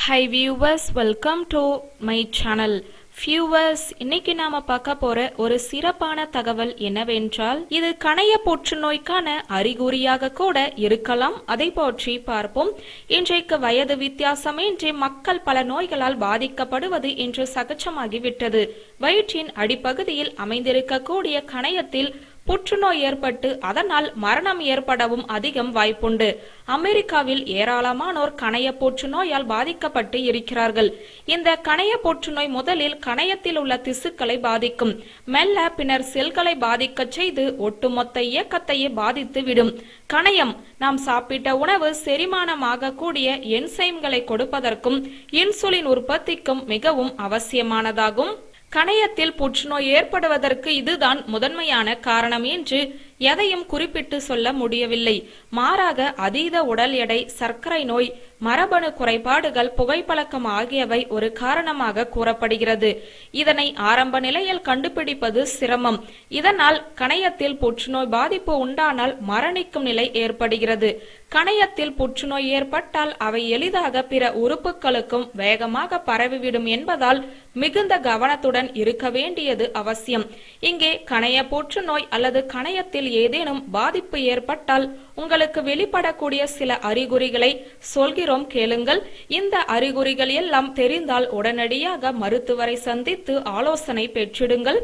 high viewers welcome to my channel viewers இன்னைக்கு நாம பார்க்க போற ஒரு சிறப்பான தகவல் என்னவென்றால் இது கணைய புற்றுநோய்க்கான அறிகுறியாக கூட இருக்கலாம் அதை பற்றி பார்ப்போம் இன்றைக்கு வயது வித்தியாசமின்றி மக்கள் பல நோய்களால் பாதிக்கப்படுவது இன்று சகஜமாகிவிட்டது வயிற்றின் அடிப்பகுதியில் அமைந்திருக்கக்கூடிய கணையத்தில் புற்றுநோய் ஏற்பட்டு அதனால் மரணம் ஏற்படவும் அதிகம் வாய்ப்புண்டு அமெரிக்காவில் ஏராளமானோர் கணைய புற்றுநோயால் பாதிக்கப்பட்டு இருக்கிறார்கள் இந்த கணைய புற்றுநோய் முதலில் கணையத்தில் உள்ள திசுக்களை பாதிக்கும் மெல்ல பின்னர் செல்களை பாதிக்கச் செய்து ஒட்டுமொத்த இயக்கத்தையே பாதித்து விடும் கணையம் நாம் சாப்பிட்ட உணவு செரிமானமாக கூடிய என்சைம்களை கொடுப்பதற்கும் இன்சுலின் உற்பத்திக்கும் மிகவும் அவசியமானதாகும் கணையத்தில் புற்றுநோய் ஏற்படுவதற்கு இதுதான் முதன்மையான காரணம் என்று எதையும் குறிப்பிட்டு சொல்ல முடியவில்லை மாறாக அதீத உடல் எடை சர்க்கரை நோய் மரபணு குறைபாடுகள் புகைப்பழக்கம் ஆகியவை ஒரு காரணமாக கூறப்படுகிறது இதனை ஆரம்ப நிலையில் கண்டுபிடிப்பது சிரமம் இதனால் கணையத்தில் புற்றுநோய் பாதிப்பு உண்டானால் மரணிக்கும் நிலை ஏற்படுகிறது கணையத்தில் புற்றுநோய் ஏற்பட்டால் அவை எளிதாக பிற உறுப்புகளுக்கும் வேகமாக பரவிவிடும் என்பதால் மிகுந்த கவனத்துடன் இருக்க வேண்டியது அவசியம் இங்கே கணைய புற்றுநோய் அல்லது கணையத்தில் ஏதேனும் பாதிப்பு ஏற்பட்டால் உங்களுக்கு வெளிப்படக்கூடிய சில அறிகுறிகளை சொல்கிறோம் கேளுங்கள் இந்த அறிகுறிகள் எல்லாம் தெரிந்தால் உடனடியாக மருத்துவரை சந்தித்து ஆலோசனை பெற்றிடுங்கள்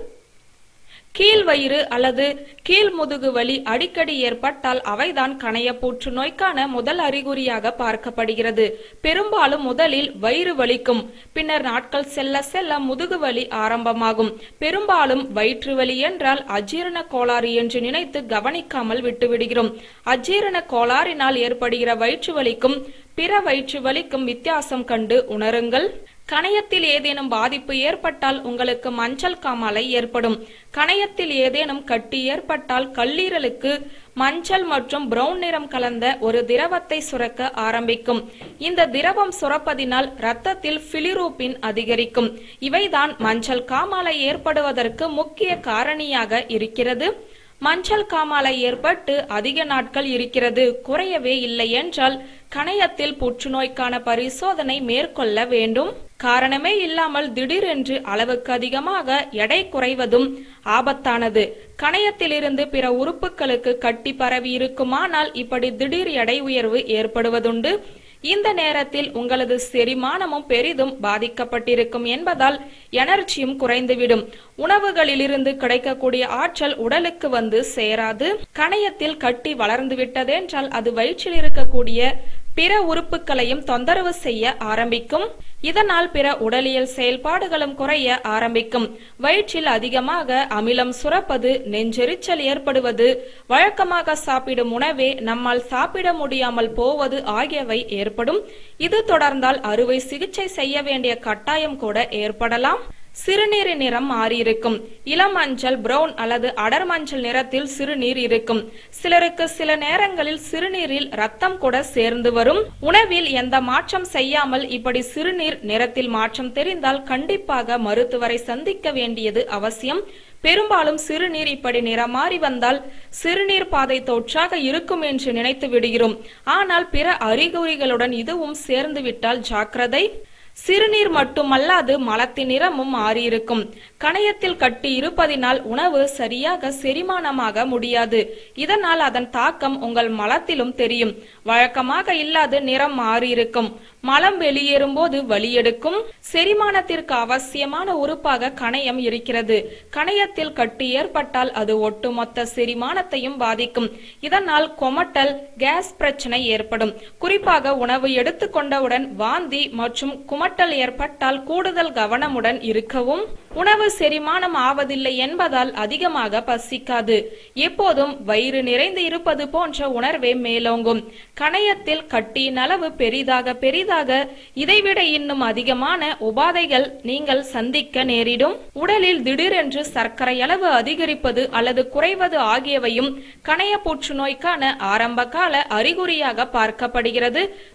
கீழ் வயிறு அல்லது கீழ் முதுகு வலி அடிக்கடி ஏற்பட்டால் அவைதான் கணைய புற்றுநோய்க்கான முதல் அறிகுறியாக பார்க்கப்படுகிறது பெரும்பாலும் முதலில் வயிறு வலிக்கும் பின்னர் நாட்கள் செல்ல செல்ல முதுகு வலி ஆரம்பமாகும் பெரும்பாலும் வயிற்று வலி என்றால் அஜீரண கோளாறு என்று நினைத்து கவனிக்காமல் விட்டுவிடுகிறோம் அஜீரண கோளாறினால் ஏற்படுகிற வயிற்று வலிக்கும் பிற வயிற்று வலிக்கும் வித்தியாசம் கண்டு உணருங்கள் கணையத்தில் ஏதேனும் பாதிப்பு ஏற்பட்டால் உங்களுக்கு மஞ்சள் காமாலை ஏற்படும் கணையத்தில் ஏதேனும் கட்டி ஏற்பட்டால் கல்லீரலுக்கு மஞ்சள் மற்றும் பிரவுன் நிறம் கலந்த ஒரு திரவத்தை சுரக்க ஆரம்பிக்கும் இந்த திரவம் சுரப்பதினால் இரத்தத்தில் பிலிரூபின் அதிகரிக்கும் இவைதான் மஞ்சள் காமாலை ஏற்படுவதற்கு முக்கிய காரணியாக இருக்கிறது மஞ்சள் காமாலை ஏற்பட்டு அதிக நாட்கள் இருக்கிறது குறையவே இல்லை என்றால் கணையத்தில் புற்றுநோய்க்கான பரிசோதனை மேற்கொள்ள வேண்டும் காரணமே இல்லாமல் திடீரென்று அளவுக்கு அதிகமாக எடை குறைவதும் ஆபத்தானது கணையத்திலிருந்து பிற உறுப்புகளுக்கு கட்டி பரவி இருக்குமானால் இப்படி திடீர் எடை உயர்வு ஏற்படுவதுண்டு இந்த நேரத்தில் உங்களது செரிமானமும் பெரிதும் பாதிக்கப்பட்டிருக்கும் என்பதால் எனர்ஜியும் குறைந்துவிடும் உணவுகளிலிருந்து கிடைக்கக்கூடிய ஆற்றல் உடலுக்கு வந்து சேராது கணையத்தில் கட்டி வளர்ந்து விட்டதென்றால் அது வயிற்றில் இருக்கக்கூடிய பிற உறுப்புகளையும் தொந்தரவு செய்ய ஆரம்பிக்கும் இதனால் பிற உடலியல் செயல்பாடுகளும் குறைய ஆரம்பிக்கும் வயிற்றில் அதிகமாக அமிலம் சுரப்பது நெஞ்செரிச்சல் ஏற்படுவது வழக்கமாக சாப்பிடும் உணவே நம்மால் சாப்பிட முடியாமல் போவது ஆகியவை ஏற்படும் இது தொடர்ந்தால் அறுவை சிகிச்சை செய்ய வேண்டிய கட்டாயம் கூட ஏற்படலாம் சிறுநீரின் நிறம் மாறியிருக்கும் இளம் மஞ்சள் பிரவுன் அல்லது அடர் மஞ்சள் நிறத்தில் சிறுநீர் இருக்கும் சிலருக்கு சில நேரங்களில் சிறுநீரில் ரத்தம் கூட சேர்ந்து வரும் உணவில் எந்த மாற்றம் செய்யாமல் இப்படி சிறுநீர் நிறத்தில் மாற்றம் தெரிந்தால் கண்டிப்பாக மருத்துவரை சந்திக்க வேண்டியது அவசியம் பெரும்பாலும் சிறுநீர் இப்படி நிறமாறி வந்தால் சிறுநீர் பாதை தொற்றாக இருக்கும் என்று நினைத்து விடுகிறோம் ஆனால் பிற அறிகுறிகளுடன் இதுவும் சேர்ந்து விட்டால் ஜாக்கிரதை சிறுநீர் மட்டுமல்லாது மலத்தின் நிறமும் மாறியிருக்கும் கணையத்தில் கட்டி இருப்பதினால் உணவு சரியாக செரிமானமாக முடியாது இதனால் அதன் தாக்கம் உங்கள் மலத்திலும் தெரியும் வழக்கமாக இல்லாது நிறம் மாறியிருக்கும் மலம் வெளியேறும் போது வலியெடுக்கும் செரிமானத்திற்கு அவசியமான உறுப்பாக கணையம் இருக்கிறது கணையத்தில் கட்டி ஏற்பட்டால் அது ஒட்டுமொத்த செரிமானத்தையும் பாதிக்கும் இதனால் கொமட்டல் கேஸ் பிரச்சனை ஏற்படும் குறிப்பாக உணவு எடுத்துக்கொண்டவுடன் வாந்தி மற்றும் குமட்டல் ஏற்பட்டால் கூடுதல் கவனமுடன் இருக்கவும் உணவு செரிமானம் ஆவதில்லை என்பதால் அதிகமாக பசிக்காது எப்போதும் வயிறு நிறைந்து இருப்பது போன்ற உணர்வே மேலோங்கும் கணையத்தில் கட்டியின் அளவு பெரிதாக பெரிதாக இதைவிட இன்னும் அதிகமான உபாதைகள் நீங்கள் சந்திக்க நேரிடும் உடலில் திடீரென்று சர்க்கரை அளவு அதிகரிப்பது அல்லது குறைவது ஆகியவையும் கணைய புற்றுநோய்க்கான ஆரம்ப கால அறிகுறியாக பார்க்கப்படுகிறது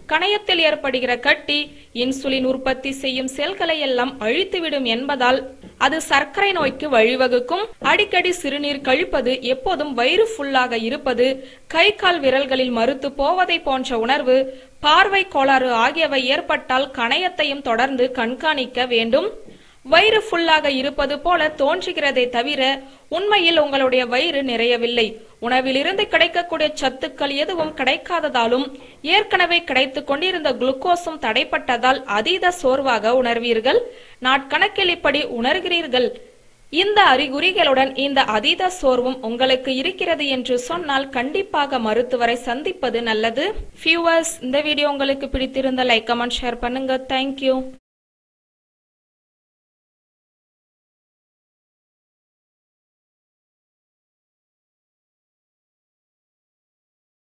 கணையத்தில் ஏற்படுகிற கட்டி இன்சுலின் உற்பத்தி செய்யும் செல்களை எல்லாம் அழித்துவிடும் என்பதால் அது சர்க்கரை நோய்க்கு வழிவகுக்கும் அடிக்கடி சிறுநீர் கழிப்பது எப்போதும் வயிறு ஃபுல்லாக இருப்பது கை கால் விரல்களில் மறுத்து போவதை போன்ற உணர்வு பார்வை கோளாறு ஆகியவை ஏற்பட்டால் கணையத்தையும் தொடர்ந்து கண்காணிக்க வேண்டும் வயிறு ஃபுல்லாக இருப்பது போல தோன்றுகிறதே தவிர உண்மையில் உங்களுடைய வயிறு நிறையவில்லை உணவிலிருந்து கிடைக்கக்கூடிய சத்துக்கள் எதுவும் கிடைக்காததாலும் ஏற்கனவே கிடைத்துக் கொண்டிருந்த குளுக்கோஸும் தடைப்பட்டதால் அதீத சோர்வாக உணர்வீர்கள் நாட்கணக்கில் இப்படி உணர்கிறீர்கள் இந்த அறிகுறிகளுடன் இந்த அதீத சோர்வும் உங்களுக்கு இருக்கிறது என்று சொன்னால் கண்டிப்பாக மருத்துவரை சந்திப்பது நல்லது வியூவர்ஸ் இந்த வீடியோ உங்களுக்கு பிடித்திருந்த லைக் கமெண்ட் ஷேர் பண்ணுங்க தேங்க்யூ